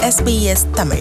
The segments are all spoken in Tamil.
SBS தமிழ்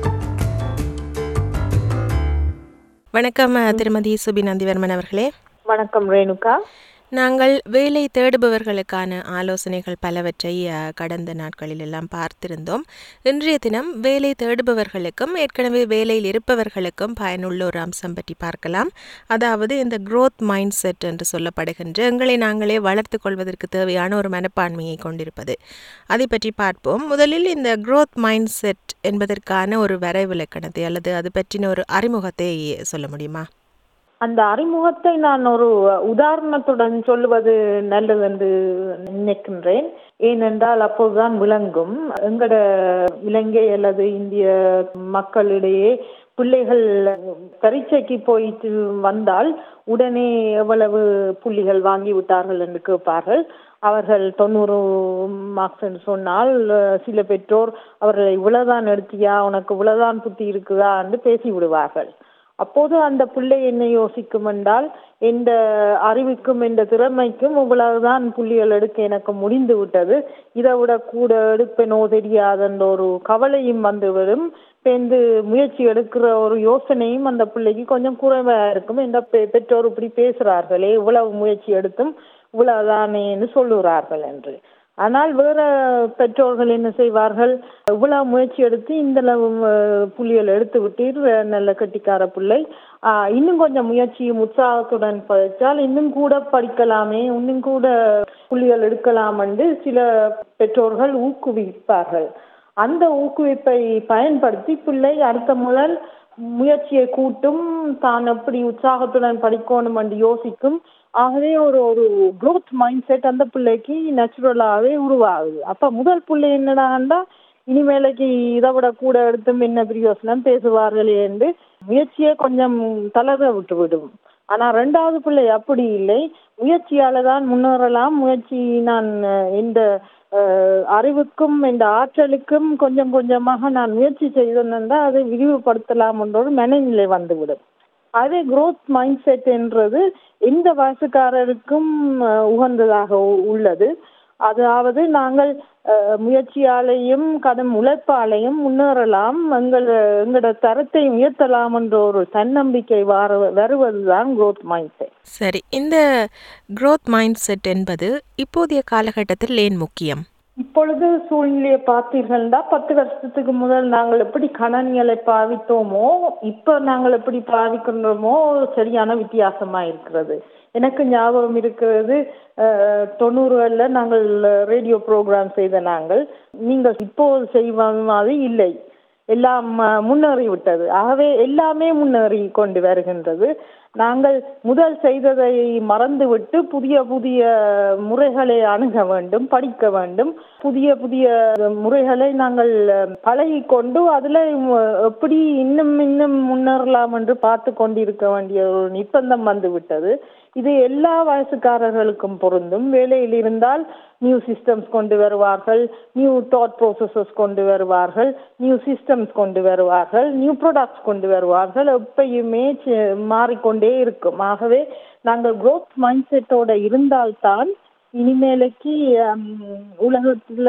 வணக்கம் அஹ், திருமதி சுபி நந்திவர்மன் அவர்களே வணக்கம் ரேணுகா நாங்கள் வேலை தேடுபவர்களுக்கான ஆலோசனைகள் பலவற்றை அஹ், கடந்த நாட்களில் எல்லாம் பார்த்திருந்தோம் இன்றைய தினம் வேலை தேடுபவர்களுக்கும் ஏற்கனவே வேலையில் இருப்பவர்களுக்கும் பயனுள்ள ஒரு அம்சம் பற்றி பார்க்கலாம் அதாவது இந்த growth மைண்ட் செட் என்று சொல்லப்படுகின்ற எங்களை நாங்களே வளர்த்து கொள்வதற்கு தேவையான ஒரு மனப்பான்மையை கொண்டிருப்பது அதை பற்றி பார்ப்போம் முதலில் இந்த growth மைண்ட் செட் என்பதற்கான ஒரு வரைவிலக்கணத்தை அல்லது அது பற்றின ஒரு அறிமுகத்தை சொல்ல முடியுமா அந்த அறிமுகத்தை நான் ஒரு உதாரணத்துடன் சொல்லுவது நல்லது என்று நினைக்கின்றேன் ஏனென்றால் அப்போதுதான் விளங்கும் எங்கட இலங்கை அல்லது இந்திய மக்களிடையே பிள்ளைகள் பரீட்சைக்கு போயிட்டு வந்தால் உடனே எவ்வளவு புள்ளிகள் வாங்கி விட்டார்கள் என்று கேட்பார்கள் அவர்கள் தொண்ணூறு மார்க்ஸ் என்று சொன்னால் அஹ், சில பெற்றோர் அவர்கள் இவ்வளவுதான் எடுத்தியா உனக்கு இவ்வளவுதான் புத்தி இருக்குதா என்று பேசி விடுவார்கள் அப்போது அந்த பிள்ளை என்ன யோசிக்கும் என்றால் எந்த அறிவுக்கும் எந்த திறமைக்கும் இவ்வளவுதான் புள்ளிகள் எடுக்க எனக்கு முடிந்து விட்டது இதை விட கூட எடுப்பேனோ தெரியாதன்ற ஒரு கவலையும் வந்துவிடும் பேருந்து முயற்சி எடுக்கிற ஒரு யோசனையும் அந்த பிள்ளைக்கு கொஞ்சம் குறைவா இருக்கும் இந்த பெ- பெற்றோர் இப்படி பேசுறார்களே இவ்வளவு முயற்சி எடுத்தும் இவ்வளவுதானேன்னு சொல்லுகிறார்கள் என்று ஆனால் வேற பெற்றோர்கள் என்ன செய்வார்கள் இவ்வளவு முயற்சி எடுத்து இந்த அளவு அஹ், புள்ளிகள் எடுத்து விட்டீர் அஹ், நல்ல கட்டிக்கார பிள்ளை ஆஹ், இன்னும் கொஞ்சம் முயற்சியும் உற்சாகத்துடன் படித்தால் இன்னும் கூட படிக்கலாமே இன்னும் கூட புள்ளிகள் எடுக்கலாம் என்று சில பெற்றோர்கள் ஊக்குவிப்பார்கள் அந்த ஊக்குவிப்பை பயன்படுத்தி பிள்ளை அடுத்த முதல் முயற்சியை கூட்டும் தான் எப்படி உற்சாகத்துடன் படிக்கணும் என்று யோசிக்கும் ஆகவே ஒரு ஒரு growth மைண்ட் செட் அந்த பிள்ளைக்கு நேச்சுரலாகவே உருவாகுது அப்ப முதல் பிள்ளை என்னடாண்டா இனிமேலைக்கு இதை விட கூட எடுத்தும் என்ன பிரயோசனம் பேசுவார்களே என்று முயற்சியை கொஞ்சம் தளர விட்டு விடும் ஆனா ரெண்டாவது பிள்ளை அப்படி இல்லை முயற்சியால தான் முன்னேறலாம் முயற்சி நான் அஹ், இந்த அஹ், அறிவுக்கும் இந்த ஆற்றலுக்கும் கொஞ்சம் கொஞ்சமாக நான் முயற்சி செய்தேன்னா அதை விரிவுபடுத்தலாம் என்ற ஒரு மனநிலை வந்துவிடும் அதே growth மைண்ட் செட் என்றது எந்த வயசுக்காரருக்கும் அஹ், உகந்ததாக உ- உள்ளது அதாவது நாங்கள் அஹ், முயற்சியாலையும் கடும் உழைப்பாலையும் முன்னேறலாம் எங்கள் எங்களோட தரத்தை உயர்த்தலாம் என்ற ஒரு தன்னம்பிக்கை வர வருவதுதான் growth மைண்ட் செட் சரி இந்த growth மைண்ட் செட் என்பது இப்போதைய காலகட்டத்தில் ஏன் முக்கியம் இப்பொழுது சூழ்நிலையை பார்த்தீர்கள்னா பத்து வருஷத்துக்கு முதல் நாங்கள் எப்படி கணனியலை பாவித்தோமோ இப்ப நாங்கள் எப்படி பாவிக்கின்றோமோ சரியான வித்தியாசமா இருக்கிறது எனக்கு ஞாபகம் இருக்கிறது அஹ், தொண்ணூறுகள்ல நாங்கள் ரேடியோ ப்ரோக்ராம் செய்த நாங்கள் நீங்கள் இப்போ செய்வ மாதிரி இல்லை எல்லாம் அஹ், முன்னேறி விட்டது ஆகவே எல்லாமே முன்னேறி கொண்டு வருகின்றது நாங்கள் முதல் செய்ததை மறந்துவிட்டு புதிய புதிய முறைகளை அணுக வேண்டும் படிக்க வேண்டும் புதிய புதிய முறைகளை நாங்கள் பழகி கொண்டு அதுல எப்படி இன்னும் இன்னும் முன்னேறலாம் என்று பார்த்து கொண்டிருக்க வேண்டிய ஒரு நிர்பந்தம் வந்து விட்டது இது எல்லா வயசுக்காரர்களுக்கும் பொருந்தும் வேலையில் இருந்தால் நியூ சிஸ்டம்ஸ் கொண்டு வருவார்கள் நியூ தாட் ப்ரோசஸஸ் கொண்டு வருவார்கள் நியூ சிஸ்டம்ஸ் கொண்டு வருவார்கள் நியூ ப்ராடக்ட்ஸ் கொண்டு வருவார்கள் எப்பயுமே சி- மாறிக்கொண்டே இருக்கும் ஆகவே நாங்கள் growth மைண்ட் செட்டோட இருந்தால்தான் இனிமேலைக்கு ஹம், உலகத்துல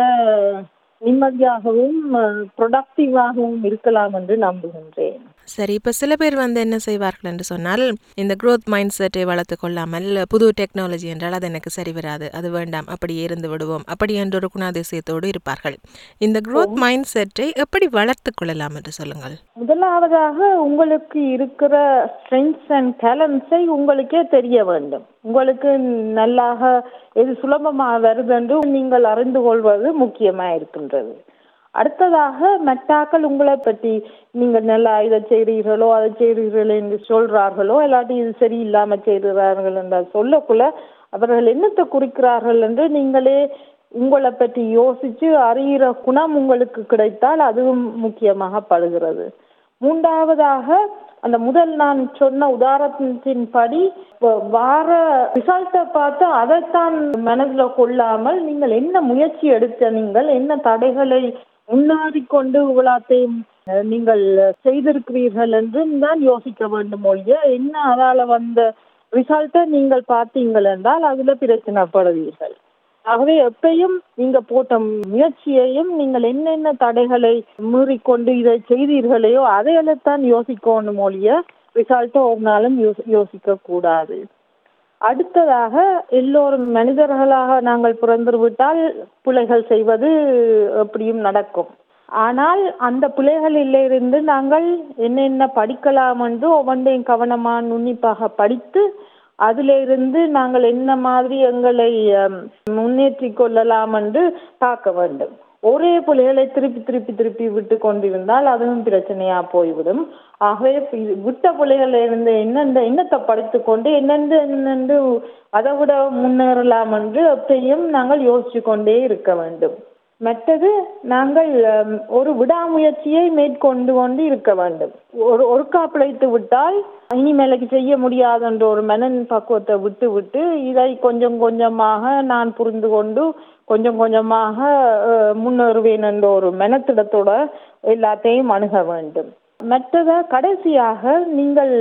நிம்மதியாகவும் ப்ரொடக்டிவாகவும் இருக்கலாம் என்று நம்புகின்றேன் சரி இப்போ சில பேர் வந்து என்ன செய்வார்கள் என்று சொன்னால் இந்த growth மைண்ட் செட்டை வளர்த்து கொள்ளாமல் புது டெக்னாலஜி என்றால் அது எனக்கு சரி வராது அது வேண்டாம் அப்படியே இருந்து விடுவோம் அப்படி என்ற ஒரு குணாதிசயத்தோடு இருப்பார்கள் இந்த growth மைண்ட் செட்டை எப்படி வளர்த்து கொள்ளலாம் என்று சொல்லுங்கள் முதலாவதாக உங்களுக்கு இருக்கிற ஸ்ட்ரென்த்ஸ் அண்ட் டேலண்ட்ஸை உங்களுக்கே தெரிய வேண்டும் உங்களுக்கு நல்லாக எது சுலபமாக வருது என்று நீங்கள் அறிந்து கொள்வது முக்கியமா இருக்கின்றது அடுத்ததாக மெட்டாக்கள் உங்களை பற்றி நீங்கள் நல்லா இதை செய்கிறீர்களோ அதை செய்கிறீர்கள் என்று சொல்றார்களோ இல்லாட்டி இது சரியில்லாம செய்கிறார்கள் என்று சொல்லக்குள்ள அவர்கள் என்னத்தை குறிக்கிறார்கள் என்று நீங்களே உங்களை பற்றி யோசிச்சு அறிகிற குணம் உங்களுக்கு கிடைத்தால் அதுவும் முக்கியமாக படுகிறது மூன்றாவதாக அந்த முதல் நான் சொன்ன உதாரணத்தின்படி வ- வார ரிசல்ட்டை பார்த்து அதைத்தான் மனதில் கொள்ளாமல் நீங்கள் என்ன முயற்சி எடுத்த நீங்கள் என்ன தடைகளை முன்னாடி கொண்டு இவ்வளத்தையும் அஹ், நீங்கள் செய்திருக்கிறீர்கள் என்றும் தான் யோசிக்க வேண்டும் ஒழிய என்ன அதால வந்த ரிசல்ட்டை நீங்கள் பார்த்தீங்கள் என்றால் அதுல பிரச்சனைப்படுவீர்கள் ஆகவே எப்பயும் நீங்க போட்ட முயற்சியையும் நீங்கள் என்னென்ன தடைகளை மீறிக்கொண்டு இதை செய்தீர்களையோ அதையெல்லாம் யோசிக்கணும் ஒழிய ரிசல்ட்டை ஒரு நாளும் யோசி யோசிக்க கூடாது அடுத்ததாக எல்லோரும் மனிதர்களாக நாங்கள் பிறந்து விட்டால் பிழைகள் செய்வது எப்படியும் நடக்கும் ஆனால் அந்த பிள்ளைகளிலிருந்து நாங்கள் என்னென்ன படிக்கலாம் என்று ஒவ்வொன்றையும் கவனமாக நுண்ணிப்பாக படித்து அதிலிருந்து நாங்கள் என்ன மாதிரி எங்களை முன்னேற்றி கொள்ளலாம் என்று பார்க்க வேண்டும் ஒரே புள்ளிகளை திருப்பி திருப்பி திருப்பி விட்டு கொண்டிருந்தால் அதுவும் பிரச்சனையா போய்விடும் ஆகவே விட்ட புள்ளிகள் இருந்து என்னென்ன என்னத்தை படித்து கொண்டு என்னென்று என்னென்று அதை விட முன்னேறலாம் என்று எப்பயும் நாங்கள் யோசிச்சு கொண்டே இருக்க வேண்டும் மற்றது நாங்கள் ஒரு விடாமுயற்சியை மேற்கொண்டு கொண்டு இருக்க வேண்டும் ஒரு ஒருக்கா பிழைத்து விட்டால் இனிமேலுக்கு செய்ய முடியாது என்ற ஒரு மனன் பக்குவத்தை விட்டு விட்டு இதை கொஞ்சம் கொஞ்சமாக நான் புரிந்து கொண்டு கொஞ்சம் கொஞ்சமாக முன்னேறுவேன் என்ற ஒரு மெனத்திடத்தோட எல்லாத்தையும் அணுக வேண்டும் மற்றத கடைசியாக நீங்கள்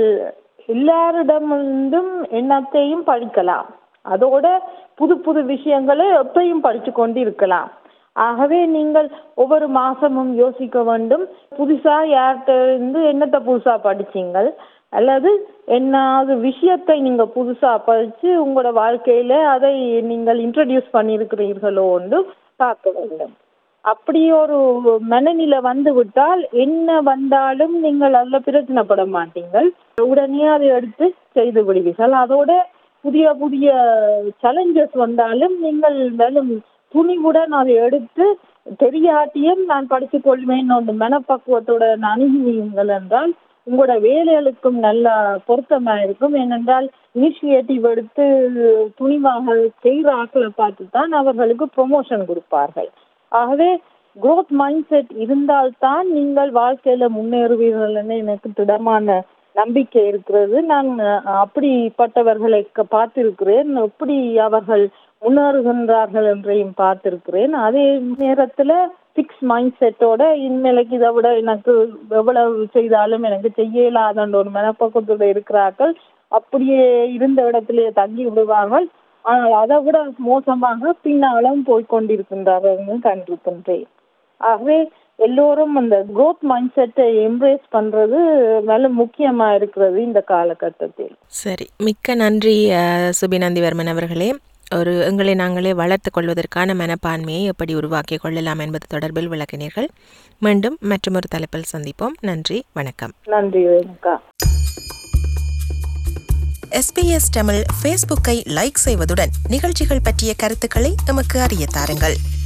எல்லாரிடமிருந்தும் எண்ணத்தையும் படிக்கலாம் அதோட புது புது விஷயங்களை எப்பயும் படித்து கொண்டு இருக்கலாம் ஆகவே நீங்கள் ஒவ்வொரு மாசமும் யோசிக்க வேண்டும் புதுசா யார்கிட்ட இருந்து என்னத்தை புதுசா படிச்சீங்கள் அல்லது என்னாவது விஷயத்தை நீங்க புதுசா படிச்சு உங்களோட வாழ்க்கையில அதை நீங்கள் இன்ட்ரடியூஸ் பண்ணியிருக்கிறீர்களோ என்று பார்க்க வேண்டும் அப்படி ஒரு மனநிலை வந்து விட்டால் என்ன வந்தாலும் நீங்கள் அதில் பிரச்சனைப்பட மாட்டீங்கள் உடனே அதை எடுத்து செய்து விடுவீர்கள் அதோட புதிய புதிய சேலஞ்சஸ் வந்தாலும் நீங்கள் மேலும் துணிவுடன் அதை எடுத்து தெரியாட்டியும் நான் படித்துக் கொள்வேன் அந்த மனப்பக்குவத்தோட அணுகுவீங்கள் என்றால் உங்களோட வேலைகளுக்கும் நல்லா பொருத்தமா இருக்கும் ஏனென்றால் இனிஷியேட்டிவ் எடுத்து துணிவாக செய்கிற ஆட்களை பார்த்து தான் அவர்களுக்கு ப்ரொமோஷன் கொடுப்பார்கள் ஆகவே குரோத் மைண்ட் செட் இருந்தால்தான் நீங்கள் வாழ்க்கையில முன்னேறுவீர்கள் எனக்கு திடமான நம்பிக்கை இருக்கிறது நான் அப்படிப்பட்டவர்களை பார்த்திருக்கிறேன் எப்படி அவர்கள் முன்னேறுகின்றார்கள் என்றையும் பார்த்திருக்கிறேன் அதே நேரத்துல ஃபிக்ஸ் மைண்ட் செட்டோட இனிமேலுக்கு இதை விட எனக்கு எவ்வளவு செய்தாலும் எனக்கு செய்ய இயலாதன்ற ஒரு மனப்பக்கத்தோட இருக்கிறார்கள் அப்படியே இருந்த இடத்திலே தங்கி விடுவார்கள் ஆனால் அதை விட மோசமாக பின்னாலும் போய்கொண்டிருக்கின்றார்கள் கண்டிருக்கின்றேன் ஆகவே எல்லோரும் அந்த குரோத் மைண்ட் செட்டை எம்ப்ரேஸ் பண்றது நல்ல முக்கியமா இருக்கிறது இந்த காலகட்டத்தில் சரி மிக்க நன்றி சுபிநந்திவர்மன் அவர்களே ஒரு எங்களை நாங்களே வளர்த்து கொள்வதற்கான மனப்பான்மையை எப்படி உருவாக்கி கொள்ளலாம் என்பது தொடர்பில் விளக்கினீர்கள் மீண்டும் மற்றொரு தலைப்பில் சந்திப்போம் நன்றி வணக்கம் நன்றி ரேணுகா எஸ்பிஎஸ் தமிழ் ஃபேஸ்புக்கை லைக் செய்வதுடன் நிகழ்ச்சிகள் பற்றிய கருத்துக்களை எமக்கு அறிய தாருங்கள்